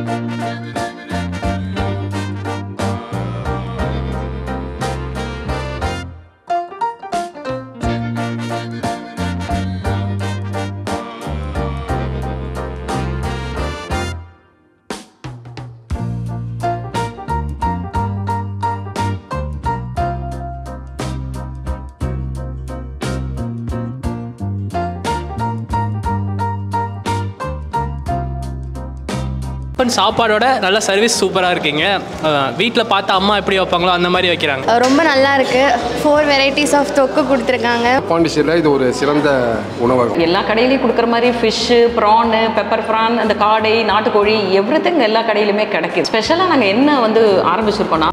tiffin சாப்பாடோட நல்ல service சூப்பராக இருக்கீங்க வீட்டில் பார்த்து அம்மா எப்படி வைப்பாங்களோ அந்த மாதிரி வைக்கிறாங்க ரொம்ப நல்லா இருக்கு ஃபோர் வெரைட்டிஸ் ஆஃப் தொக்கு கொடுத்துருக்காங்க பாண்டிச்சேரியில் இது ஒரு சிறந்த உணவகம் எல்லா கடையிலையும் கொடுக்குற மாதிரி ஃபிஷ்ஷு ப்ரானு பெப்பர் ப்ரான் அந்த காடை நாட்டுக்கோழி எவ்ரி எல்லா கடையிலுமே கிடைக்குது ஸ்பெஷலாக நாங்கள் என்ன வந்து ஆரம்பிச்சிருக்கோம்னா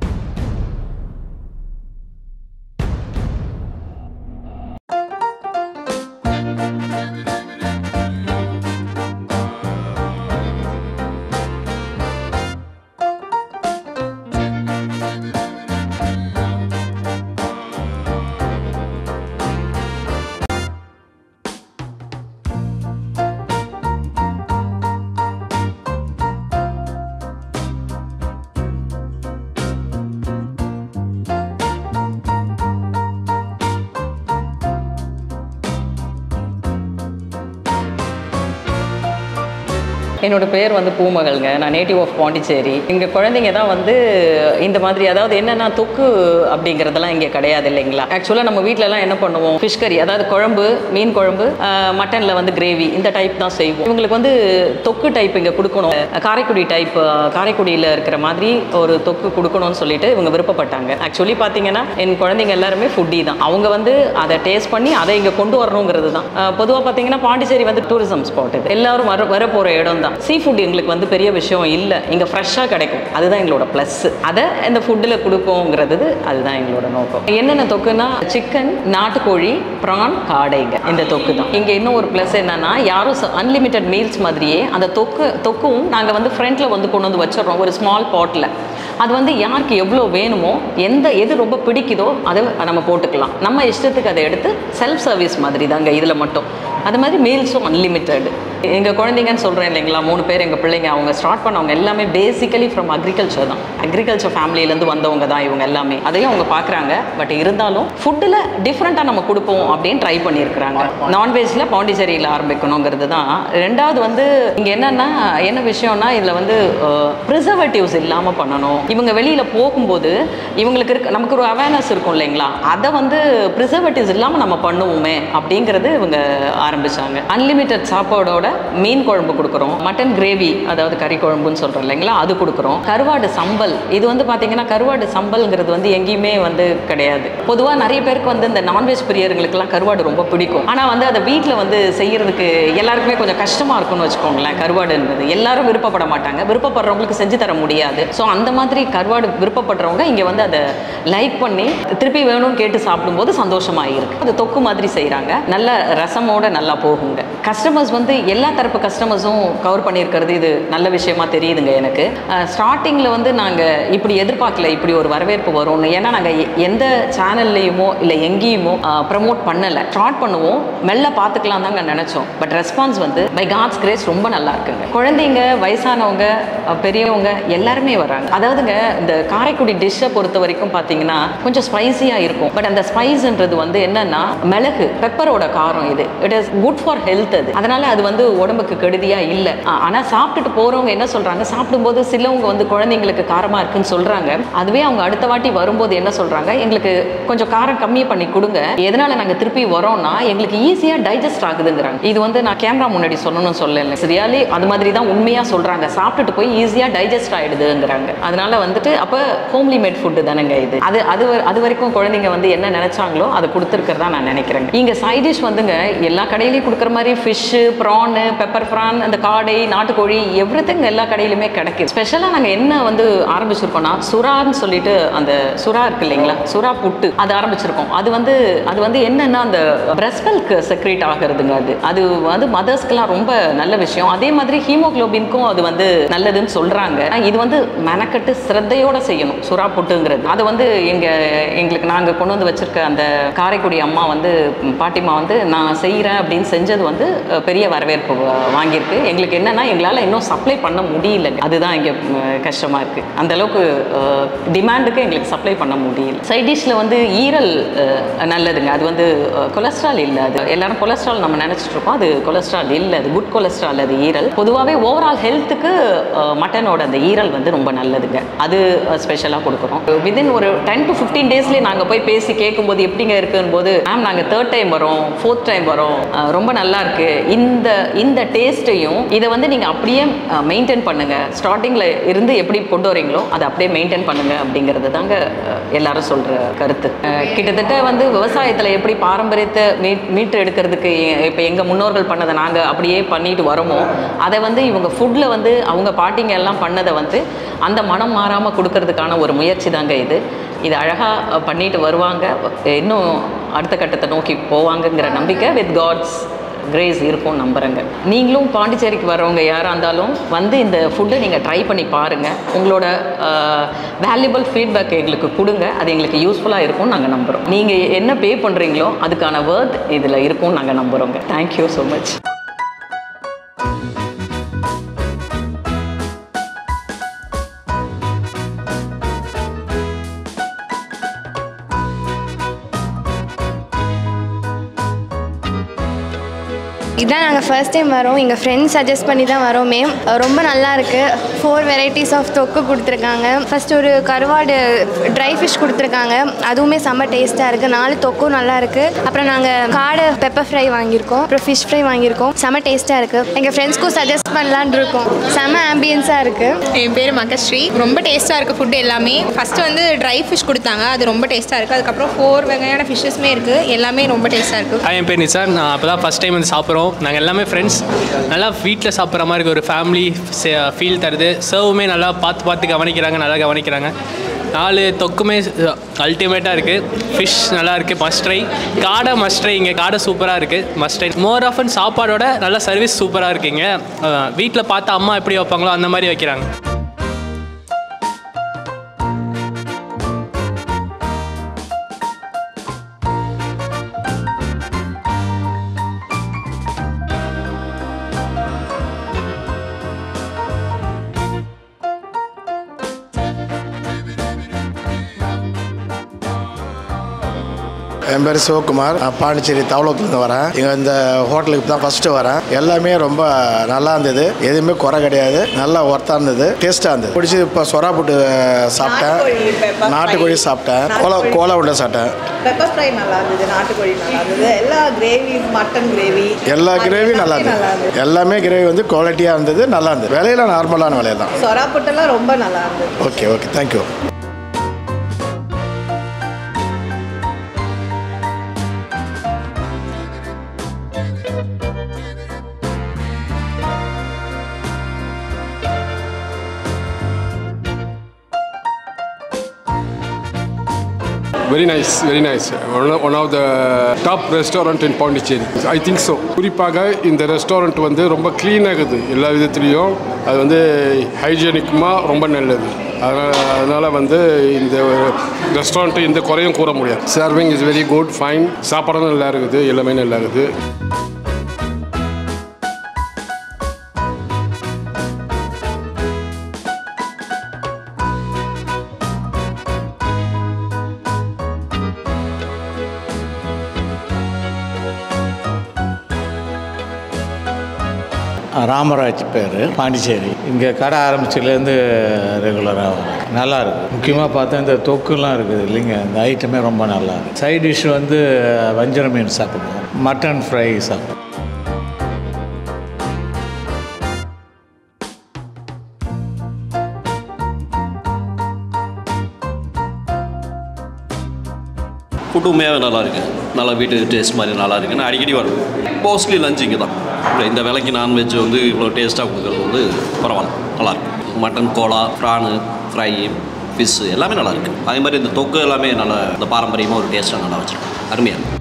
என்னோட பேர் வந்து பூமகள்ங்க நான் நேட்டிவ் ஆஃப் பாண்டிச்சேரி இங்கே குழந்தைங்க தான் வந்து இந்த மாதிரி அதாவது என்னென்னா தொக்கு அப்படிங்கிறதெல்லாம் இங்கே கிடையாது இல்லைங்களா ஆக்சுவலாக நம்ம வீட்டிலலாம் என்ன பண்ணுவோம் ஃபிஷ் கறி அதாவது குழம்பு மீன் குழம்பு மட்டனில் வந்து கிரேவி இந்த டைப் தான் செய்வோம் இவங்களுக்கு வந்து தொக்கு டைப் இங்கே கொடுக்கணும் காரைக்குடி டைப் காரைக்குடியில் இருக்கிற மாதிரி ஒரு தொக்கு கொடுக்கணும்னு சொல்லிட்டு இவங்க விருப்பப்பட்டாங்க ஆக்சுவலி பார்த்தீங்கன்னா என் குழந்தைங்க எல்லாருமே ஃபுட்டி தான் அவங்க வந்து அதை டேஸ்ட் பண்ணி அதை இங்கே கொண்டு வரணுங்கிறது தான் பொதுவாக பார்த்தீங்கன்னா பாண்டிச்சேரி வந்து டூரிசம் ஸ்பாட் இது எல்லாரும் வர வர போகிற இடம் தான் சீ ஃபுட் எங்களுக்கு வந்து பெரிய விஷயம் இல்லை இங்கே ஃப்ரெஷ்ஷாக கிடைக்கும் அதுதான் எங்களோட ப்ளஸ் அதை இந்த ஃபுட்டில் கொடுப்போங்கிறது அதுதான் எங்களோட நோக்கம் என்னென்ன தொக்குன்னா சிக்கன் நாட்டுக்கோழி ப்ரான் காடைங்க இந்த தொக்கு தான் இங்கே இன்னும் ஒரு ப்ளஸ் என்னன்னா யாரும் அன்லிமிட்டெட் மீல்ஸ் மாதிரியே அந்த தொக்கு தொக்கும் நாங்கள் வந்து ஃப்ரண்ட்டில் வந்து கொண்டு வந்து வச்சிடறோம் ஒரு ஸ்மால் பாட்டில் அது வந்து யாருக்கு எவ்வளோ வேணுமோ எந்த எது ரொம்ப பிடிக்குதோ அதை நம்ம போட்டுக்கலாம் நம்ம இஷ்டத்துக்கு அதை எடுத்து செல்ஃப் சர்வீஸ் மாதிரி தாங்க இதில் மட்டும் அது மாதிரி மீல்ஸும் அன்லிமிட்டெட் எங்கள் குழந்தைங்கன்னு சொல்கிறேன் இல்லைங்களா மூணு பேர் எங்கள் பிள்ளைங்க அவங்க ஸ்டார்ட் பண்ணவங்க எல்லாமே பேசிக்கலி ஃப்ரம் அக்ரிகல்ச்சர் தான் அக்ரிகல்ச்சர் ஃபேமிலியிலேருந்து வந்தவங்க தான் இவங்க எல்லாமே அதையும் அவங்க பார்க்குறாங்க பட் இருந்தாலும் ஃபுட்டில் டிஃப்ரெண்ட்டாக நம்ம கொடுப்போம் அப்படின்னு ட்ரை பண்ணியிருக்கிறாங்க நான்வெஜ்ஜில் பாண்டிச்சேரியில் ஆரம்பிக்கணுங்கிறது தான் ரெண்டாவது வந்து இங்கே என்னென்னா என்ன விஷயம்னா இதில் வந்து ப்ரிசர்வேட்டிவ்ஸ் இல்லாமல் பண்ணணும் இவங்க வெளியில் போகும்போது இவங்களுக்கு இருக்க நமக்கு ஒரு அவேர்னஸ் இருக்கும் இல்லைங்களா அதை வந்து ப்ரிசர்வேட்டிவ்ஸ் இல்லாமல் நம்ம பண்ணுவோமே அப்படிங்கிறது இவங்க ஆரம்பித்தாங்க அன்லிமிட்டெட் சாப்பாடோட மீன் குழம்பு கொடுக்குறோம் மட்டன் கிரேவி அதாவது கறி குழம்புன்னு சொல்கிறோம் இல்லைங்களா அது கொடுக்குறோம் கருவாடு சம்பல் இது வந்து பார்த்தீங்கன்னா கருவாடு சம்பல்ங்கிறது வந்து எங்கேயுமே வந்து கிடையாது பொதுவாக நிறைய பேருக்கு வந்து இந்த நான்வெஜ் பிரியர்களுக்கெல்லாம் கருவாடு ரொம்ப பிடிக்கும் ஆனால் வந்து அதை வீட்டில் வந்து செய்யறதுக்கு எல்லாருக்குமே கொஞ்சம் கஷ்டமாக இருக்கும்னு வச்சுக்கோங்களேன் கருவாடுன்றது எல்லாரும் விருப்பப்பட மாட்டாங்க விருப்பப்படுறவங்களுக்கு செஞ்சு தர முடியாது ஸோ அந்த மாதிரி கருவாடு விருப்பப்படுறவங்க இங்கே வந்து அதை லைக் பண்ணி திருப்பி வேணும்னு கேட்டு சாப்பிடும்போது சந்தோஷமாக இருக்கு அது தொக்கு மாதிரி செய்கிறாங்க நல்ல ரசமோட நல்லா போகுங்க கஸ்டமர்ஸ் வந்து எல்லா தரப்பு கஸ்டமர்ஸும் கவர் பண்ணியிருக்கிறது இது நல்ல விஷயமா தெரியுதுங்க எனக்கு ஸ்டார்டிங்கில் வந்து நாங்கள் இப்படி எதிர்பார்க்கல இப்படி ஒரு வரவேற்பு வரும்னு ஏன்னா நாங்கள் எந்த சேனல்லையுமோ இல்லை எங்கேயுமோ ப்ரமோட் பண்ணலை ஸ்டார்ட் பண்ணுவோம் மெல்ல பார்த்துக்கலாம் தாங்க நினச்சோம் பட் ரெஸ்பான்ஸ் வந்து பை காட்ஸ் கிரேஸ் ரொம்ப நல்லா இருக்குங்க குழந்தைங்க வயசானவங்க அஹ், பெரியவங்க எல்லாருமே வராங்க அதாவதுங்க இந்த காரைக்குடி டிஷ்ஷை பொறுத்த வரைக்கும் பார்த்தீங்கன்னா கொஞ்சம் ஸ்பைசியாக இருக்கும் பட் அந்த ஸ்பைஸ்ன்றது வந்து என்னன்னா மிளகு பெப்பரோட காரம் இது it is good for health அது அதனால அது வந்து உடம்புக்கு கெடுதியாக இல்லை ஆனால் சாப்பிட்டுட்டு போகிறவங்க என்ன சொல்கிறாங்க சாப்பிடும்போது சிலவங்க வந்து குழந்தைங்களுக்கு காரமாக இருக்குன்னு சொல்கிறாங்க அதுவே அவங்க அடுத்த வாட்டி வரும்போது என்ன சொல்கிறாங்க எங்களுக்கு கொஞ்சம் காரம் கம்மி பண்ணி கொடுங்க எதனால நாங்கள் திருப்பி வரோம்னா எங்களுக்கு ஈஸியாக டைஜஸ்ட் ஆகுதுங்கிறாங்க இது வந்து நான் கேமரா முன்னாடி சொல்லணும்னு சொல்லலை சரியாலே அது மாதிரி தான் உண்மையாக சொல்கிறாங்க சாப்பிட்டுட்டு போய் ஈஸியாக டைஜஸ்ட் ஆகிடுதுங்கிறாங்க அதனால வந்துட்டு அப்போ ஹோம்லி மேட் ஃபுட்டு தானேங்க இது அது அது வ- அது வரைக்கும் குழந்தைங்க வந்து என்ன நினைச்சாங்களோ அதை கொடுத்துருக்கிறதா நான் நினைக்கிறேங்க இங்கே சைட் டிஷ் வந்துங்க எல்லா கடையிலையும் கொடுக்குற மாதிரி ஃபிஷ்ஷு ப்ரானு பெப்பர் ப்ரான் அந்த காடை நாட்டுக்கோழி எவ்ரி எல்லா கடையிலுமே கிடைக்குது ஸ்பெஷலாக நாங்கள் என்ன வந்து ஆரம்பிச்சிருக்கோம்னா சுறான்னு சொல்லிட்டு அந்த சுறா இருக்கு இல்லைங்களா சுறா புட்டு அது ஆரம்பிச்சிருக்கோம் அது வந்து அது வந்து என்னன்னா அந்த பிரஸ்ட் மில்க் செக்ரேட் ஆகிறதுங்க அது அது வந்து மதர்ஸ்க்கெல்லாம் ரொம்ப நல்ல விஷயம் அதே மாதிரி ஹீமோகுளோபின்க்கும் அது வந்து நல்லதுன்னு சொல்றாங்க இது வந்து மெனக்கட்டு சிரத்தையோட செய்யணும் சுறா புட்டுங்கிறது அது வந்து எங்க எங்களுக்கு நாங்கள் கொண்டு வந்து வச்சிருக்க அந்த காரைக்குடி அம்மா வந்து ம், பாட்டிமா வந்து நான் செய்கிறேன் அப்படின்னு செஞ்சது வந்து அஹ், பெரிய வரவேற்பு வா- வாங்கியிருக்கு எங்களுக்கு என்னன்னா எங்களால் இன்னும் சப்ளை பண்ண முடியலங்க அதுதான் இங்கே கஷ்டமாக இருக்குது அந்த அளவுக்கு டிமாண்டுக்கு எங்களுக்கு சப்ளை பண்ண முடியல சைட் டிஷ்ல வந்து ஈரல் அஹ், நல்லதுங்க அது வந்து கொலஸ்ட்ரால் இல்லை அது எல்லாரும் கொலஸ்ட்ரால் நம்ம நினச்சிட்டு இருக்கோம் அது கொலஸ்ட்ரால் இல்லை அது குட் கொலஸ்ட்ரால் அது ஈரல் பொதுவாகவே ஓவரால் ஹெல்த்துக்கு மட்டனோட அந்த ஈரல் வந்து ரொம்ப நல்லதுங்க அது ஸ்பெஷலாக கொடுக்குறோம் வித்தின் ஒரு டென் டு ஃபிஃப்டீன் டேஸ்லேயே நாங்கள் போய் பேசி கேட்கும்போது எப்படிங்க இருக்குன்னு போது மேம் நாங்கள் தேர்ட் டைம் வரோம் ஃபோர்த் டைம் வரோம் அஹ், ரொம்ப நல்லா இருக்கு இந்த இந்த டேஸ்ட்டையும் இதை வந்து நீங்கள் அப்படியே மெயின்டைன் பண்ணுங்க ஸ்டார்டிங்கில் இருந்து எப்படி கொண்டு வரீங்களோ அதை அப்படியே மெயின்டைன் பண்ணுங்க அப்படிங்கிறது தாங்க அஹ், எல்லாரும் சொல்கிற கருத்து அஹ், கிட்டத்தட்ட வந்து விவசாயத்தில் எப்படி பாரம்பரியத்தை மீட் மீட்டு எடுக்கிறதுக்கு இப்போ எங்கள் முன்னோர்கள் பண்ணதை நாங்கள் அப்படியே பண்ணிட்டு வரோமோ அதை வந்து இவங்க ஃபுட்டில் வந்து அவங்க பாட்டிங்க எல்லாம் பண்ணதை வந்து அந்த மனம் மாறாமல் கொடுக்கறதுக்கான ஒரு முயற்சி தாங்க இது இது அழகாக பண்ணிட்டு வருவாங்க இன்னும் அடுத்த கட்டத்தை நோக்கி போவாங்கங்கிற நம்பிக்கை வித் காட்ஸ் கிரேஸ் இருக்கும் நம்புகிறேங்க நீங்களும் பாண்டிச்சேரிக்கு வரவங்க யாராக இருந்தாலும் வந்து இந்த ஃபுட்டை நீங்கள் ட்ரை பண்ணி பாருங்கள் உங்களோட வேல்யூபிள் ஃபீட்பேக் எங்களுக்கு கொடுங்க அது எங்களுக்கு யூஸ்ஃபுல்லாக இருக்கும்னு நாங்கள் நம்புகிறோம் நீங்கள் என்ன பே பண்ணுறீங்களோ அதுக்கான வேர்த் இதில் இருக்கும்னு நாங்கள் நம்புகிறோங்க தேங்க்யூ ஸோ மச் இதான் நாங்கள் ஃபர்ஸ்ட் டைம் வரோம் எங்கள் ஃப்ரெண்ட்ஸ் சஜஸ்ட் பண்ணி தான் வரோமே ரொம்ப நல்லா இருக்குது ஃபோர் வெரைட்டிஸ் ஆஃப் தொக்கு கொடுத்துருக்காங்க ஃபர்ஸ்ட் ஒரு கருவாடு ட்ரை ஃபிஷ் கொடுத்துருக்காங்க அதுவுமே செம்ம டேஸ்ட்டாக இருக்குது நாலு தொக்கும் நல்லா இருக்குது அப்புறம் நாங்கள் காடை பெப்பர் ஃப்ரை வாங்கியிருக்கோம் அப்புறம் ஃபிஷ் ஃப்ரை வாங்கியிருக்கோம் செம்ம டேஸ்ட்டாக இருக்குது எங்கள் ஃப்ரெண்ட்ஸ்க்கும் சஜஸ்ட் பண்ணலான் இருக்கோம் செம்ம ஆம்பியன்ஸாக இருக்குது என் பேர் மகஸ்ரீ ரொம்ப டேஸ்ட்டாக இருக்குது ஃபுட் எல்லாமே ஃபஸ்ட்டு வந்து ட்ரை ஃபிஷ் கொடுத்தாங்க அது ரொம்ப டேஸ்ட்டாக இருக்குது அதுக்கப்புறம் ஃபோர் வகையான ஃபிஷ்ஷஸ்மே இருக்குது எல்லாமே ரொம்ப டேஸ்ட்டாக இருக்குது ஹாய் என் பேர் நிசார் நான் அப்போ தான் ஃபஸ்ட் டைம் வந்து சாப்பிட்றோம் நாங்கள் எல்லாமே ஃப்ரெண்ட்ஸ் நல்லா வீட்டில் சாப்பிட்ற மாதிரி இருக்கு ஒரு ஃபேமிலி ஃபீல் தருது சர்வுமே நல்லா பார்த்து பார்த்து கவனிக்கிறாங்க நல்லா கவனிக்கிறாங்க நாலு தொக்குமே அல்டிமேட்டாக இருக்குது ஃபிஷ் நல்லா இருக்குது மஸ்ட்ரை காடை மஸ்ட்ரை இங்கே காடை சூப்பராக இருக்குது மஸ்ட்ரை மோர் ஆஃப் அண்ட் சாப்பாடோட நல்ல சர்வீஸ் சூப்பராக இருக்குங்க வீட்டில் பார்த்து அம்மா எப்படி வைப்பாங்களோ அந்த மாதிரி வைக்கிறாங்க என் பேர் சிவகுமார் நான் பாண்டிச்சேரி தவளத்துலேருந்து வரேன் இங்கே இந்த ஹோட்டலுக்கு தான் ஃபஸ்ட்டு வரேன் எல்லாமே ரொம்ப நல்லா இருந்தது எதுவுமே குறை கிடையாது நல்லா ஒர்த்தாக இருந்தது டேஸ்ட்டாக இருந்தது பிடிச்சது இப்போ சொரா புட்டு சாப்பிட்டேன் நாட்டுக்கோழி சாப்பிட்டேன் கோலா கோலா உண்டை சாப்பிட்டேன் பெப்பர் ஃப்ரை நல்லா இருந்தது நாட்டுக்கோழி நல்லா இருந்தது எல்லா கிரேவி மட்டன் கிரேவி எல்லா கிரேவியும் நல்லா இருந்தது எல்லாமே கிரேவி வந்து குவாலிட்டியாக இருந்தது நல்லா இருந்தது விலையில நார்மலான விலையை தான் சொரா புட்டெல்லாம் ரொம்ப நல்லா இருந்தது okay okay thank you very nice very nice one of the top restaurant in Pondicherry I think so குறிப்பாக இந்த ரெஸ்டாரண்ட் வந்து ரொம்ப க்ளீனாக இருக்குது எல்லா விதத்துலேயும் அது வந்து ஹைஜீனிக்குமாக ரொம்ப நல்லது அதனால் அதனால் வந்து இந்த ரெஸ்டாரண்ட்டு எந்த குறையும் கூற முடியாது serving is very good fine சாப்பாடும் நல்லா இருக்குது எல்லாமே நல்லா இருக்குது ராமராஜ் பேர் பாண்டிச்சேரி இங்கே கடை ஆரம்பிச்சதுலேருந்து ரெகுலராக வரும் நல்லா இருக்கு முக்கியமாக பார்த்தா இந்த தொக்குலாம் இருக்குது இல்லைங்க இந்த ஐட்டமே ரொம்ப நல்லா இருக்கு சைட் டிஷ் வந்து வஞ்சர மீன் சாப்பிடுவோம் மட்டன் ஃப்ரை சாப்பிடுவோம் ஃபுட்டு உண்மையாகவே நல்லா இருக்கு நல்லா வீட்டு டேஸ்ட் மாதிரி நல்லா இருக்கு நான் அடிக்கடி வருவேன் மோஸ்ட்லி லஞ்ச் இங்கே தான் இப்ப இந்த விலைக்கு நான்வெஜ் வந்து இவ்வளோ டேஸ்ட்டாக கொடுக்குறது வந்து பரவாயில்ல நல்லா இருக்கு மட்டன் கோலா ப்ரானு ஃப்ரை ஃபிஷ்ஷு எல்லாமே நல்லா இருக்கு அதே மாதிரி இந்த தொக்கு எல்லாமே நல்லா இந்த பாரம்பரியமாக ஒரு டேஸ்ட்டாக நல்லா வச்சிருக்கோம் அருமையாக இருக்கு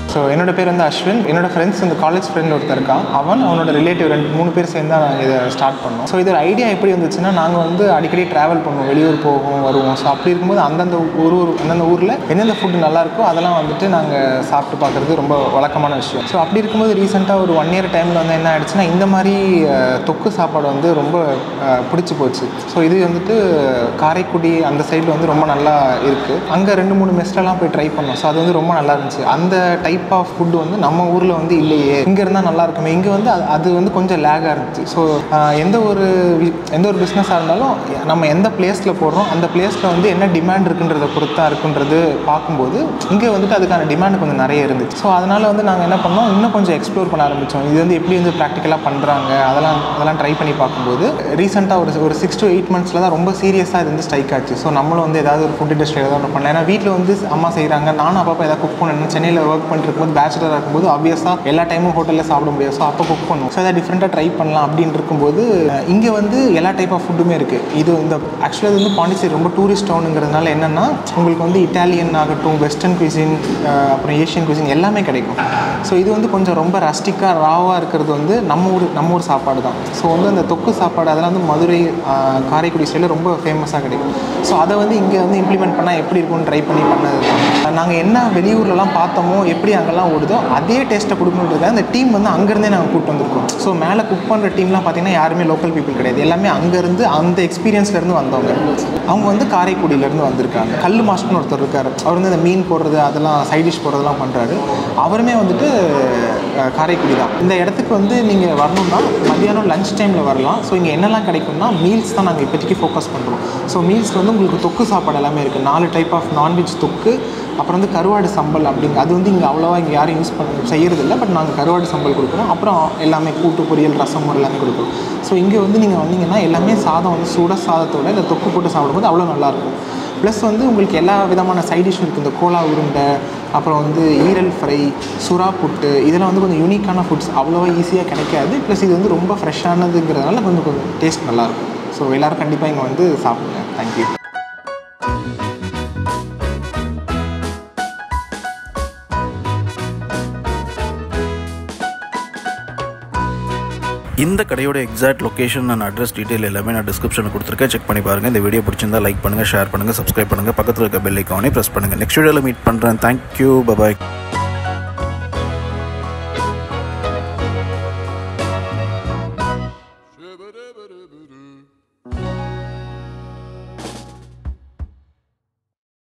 ஸோ என்னோட பேர் வந்து அஸ்வின் என்னோட ஃப்ரெண்ட்ஸ் இந்த காலேஜ் ஃப்ரெண்ட் ஒருத்தர் இருக்கான் அவன் அவனோட ரிலேட்டிவ் ரெண்டு மூணு பேர் சேர்ந்து தான் நாங்கள் இதை ஸ்டார்ட் பண்ணோம் ஸோ இதோட ஐடியா எப்படி வந்துச்சுன்னா நாங்கள் வந்து அடிக்கடி ட்ராவல் பண்ணுவோம் வெளியூர் போவோம் வருவோம் ஸோ அப்படி இருக்கும்போது அந்தந்த ஒரு ஒரு அந்தந்த ஊரில் எந்தெந்த ஃபுட்டு நல்லா இருக்கோ அதெல்லாம் வந்துட்டு நாங்கள் சாப்பிட்டு பார்க்குறது ரொம்ப வழக்கமான விஷயம் ஸோ அப்படி இருக்கும்போது ரீசெண்டாக ஒரு ஒன் இயர் டைமில் வந்து என்ன ஆயிடுச்சுன்னா இந்த மாதிரி அஹ், தொக்கு சாப்பாடு வந்து ரொம்ப அஹ், பிடிச்சி போச்சு ஸோ இது வந்துட்டு காரைக்குடி அந்த சைடில் வந்து ரொம்ப நல்லா இருக்குது அங்கே ரெண்டு மூணு மெஸ்ட்லாம் போய் ட்ரை பண்ணோம் ஸோ அது வந்து ரொம்ப நல்லா இருந்துச்சு அந்த டைப் ஆஃப் ஃபுட்டு வந்து நம்ம ஊரில் வந்து இல்லையே இங்கே இருந்தால் நல்லா இருக்குமே இங்கே வந்து அது- அது வந்து கொஞ்சம் லேகாக இருந்துச்சு ஸோ எந்த ஒரு வி- எந்த ஒரு பிஸ்னஸாக இருந்தாலும் நம்ம எந்த பிளேஸில் போடுறோம் அந்த பிளேஸில் வந்து என்ன டிமாண்ட் இருக்குன்றத பொறுத்தா இருக்குன்றது பார்க்கும்போது இங்கே வந்துட்டு அதுக்கான டிமாண்ட் கொஞ்சம் நிறைய இருந்துச்சு ஸோ அதனால் வந்து நாங்கள் என்ன பண்ணோம் இன்னும் கொஞ்சம் எக்ஸ்ப்ளோர் பண்ண ஆரம்பித்தோம் இது வந்து எப்படி வந்து ப்ராக்டிக்கலாக பண்ணுறாங்க அதெல்லாம் அதெல்லாம் ட்ரை பண்ணி பார்க்கும்போது ரீசெண்டாக ஒரு ஒரு சிக்ஸ் டு எயிட் மந்த்ஸில் தான் ரொம்ப சீரியஸாக இது வந்து ஸ்ட்ரைக் ஆச்சு ஸோ நம்மளும் வந்து ஏதாவது ஒரு ஃபுட் இண்டஸ்ட்ரி ஏதாவது ஒன்று பண்ணலாம் ஏன்னா வீட்டில் வந்து அம்மா செய்கிறாங்க நானும் அப்பப்போ ஏதாவது குக் பண்ணணும் சென்னையில் ஒர்க் பண்ணிட்டு இருக்கும்போது பேச்சுலராக இருக்கும்போது ஆப்வியஸாக எல்லா டைமும் ஹோட்டலில் சாப்பிட முடியாது ஸோ அப்போ குக் பண்ணுவோம் ஸோ அதை டிஃப்ரெண்ட்டாக ட்ரை பண்ணலாம் அப்படின்னு இருக்கும்போது இங்கே வந்து எல்லா டைப் ஆஃப் ஃபுட்டுமே இருக்குது இது இந்த ஆக்சுவலாக இது வந்து பாண்டிச்சேரி ரொம்ப டூரிஸ்ட் டவுனுங்கிறதுனால என்னென்னா உங்களுக்கு வந்து இட்டாலியன் ஆகட்டும் வெஸ்டர்ன் குவிசின் அப்புறம் ஏஷியன் குவிசின் எல்லாமே கிடைக்கும் ஸோ இது வந்து கொஞ்சம் ரொம்ப ரஸ்டிக்காக ராவாக இருக்கிறது வந்து நம்ம ஊர் நம்ம ஊர் சாப்பாடு தான் ஸோ வந்து அந்த தொக்கு சாப்பாடு அதெல்லாம் வந்து மதுரை ஆஹ், காரைக்குடி சைடில் ரொம்ப ஃபேமஸாக கிடைக்கும் ஸோ அதை வந்து இங்கே வந்து இம்ப்ளிமெண்ட் பண்ணால் எப்படி இருக்கும்னு ட்ரை பண்ணி பண்ணது தான் நாங்கள் என்ன வெளியூர்லலாம் பார்த்தோமோ எப்படி அங்கெல்லாம் ஓடுதோ அதே டேஸ்ட்டை கொடுக்கணுன்றது அந்த டீம் வந்து அங்கேருந்தே நாங்கள் கூப்பிட்டு வந்திருக்கோம் ஸோ மேலே குக் பண்ணுற டீம்லாம் பார்த்தீங்கன்னா யாருமே லோக்கல் பீப்புள் கிடையாது எல்லாமே அங்கேருந்து அந்த எக்ஸ்பீரியன்ஸ்லேருந்து வந்தவங்க அவங்க வந்து காரைக்குடியிலேருந்து வந்திருக்காங்க கல் மாஸ்டர்னு ஒருத்தர் இருக்கார் அவர் வந்து இந்த மீன் போடுறது அதெல்லாம் சைட் டிஷ் போடுறதெல்லாம் பண்ணுறாரு அவருமே வந்துட்டு அஹ், காரைக்குடி தான் இந்த இடத்துக்கு வந்து நீங்கள் வரணும்னா மத்தியானம் லஞ்ச் டைமில் வரலாம் ஸோ இங்கே என்னெல்லாம் கிடைக்கும்னா மீல்ஸ் தான் நாங்கள் இப்போதைக்கு ஃபோக்கஸ் பண்ணுறோம் ஸோ மீல்ஸ்க்கு வந்து உங்களுக்கு தொக்கு சாப்பாடு எல்லாமே இருக்குது நாலு டைப் ஆஃப் நான்வெஜ் தொக்கு அப்புறம் வந்து கருவாடு சம்பல் அப்படிங்க அது வந்து இங்கே அவ்வளோவா இங்கே யாரும் யூஸ் பண்ண செய்யறதில்ல பட் நாங்கள் கருவாடு சம்பல் கொடுக்குறோம் அப்புறம் எல்லாமே கூட்டு பொரியல் ரசம் எல்லாமே கொடுக்குறோம் ஸோ இங்கே வந்து நீங்கள் வந்தீங்கன்னா எல்லாமே சாதம் வந்து சுட சாதத்தோட இந்த தொக்கு போட்டு சாப்பிடும்போது அவ்வளோ நல்லாயிருக்கும் ப்ளஸ் வந்து உங்களுக்கு எல்லா விதமான சைட் டிஷ்ஷும் இருக்குது இந்த கோலா உருண்டை அப்புறம் வந்து ஈரல் ஃப்ரை சுறா புட்டு இதெல்லாம் வந்து கொஞ்சம் யூனிக்கான ஃபுட்ஸ் அவ்வளோவா ஈஸியாக கிடைக்காது ப்ளஸ் இது வந்து ரொம்ப ஃப்ரெஷ்ஷானதுங்கிறதுனால கொஞ்சம் கொஞ்சம் டேஸ்ட் நல்லாயிருக்கும் ஸோ எல்லோரும் கண்டிப்பாக இங்கே வந்து சாப்பிடுங்க தேங்க்யூ இந்த கடையோட exact location and address detail எல்லாமே நான் டிஸ்கிரிப்ஷனில் கொடுத்துருக்கேன் செக் பண்ணி பாருங்கள் இந்த வீடியோ பிடிச்சிருந்தா லைக் பண்ணுங்கள் ஷேர் பண்ணுங்கள் சப்ஸ்கிரைப் பண்ணுங்கள் பக்கத்தில் இருக்க பெல் ஐக்கானே ப்ரெஸ் பண்ணுங்கள் நெக்ஸ்ட் வீடியோவில் மீட் பண்ணுறேன் தேங்க்யூ பபாய்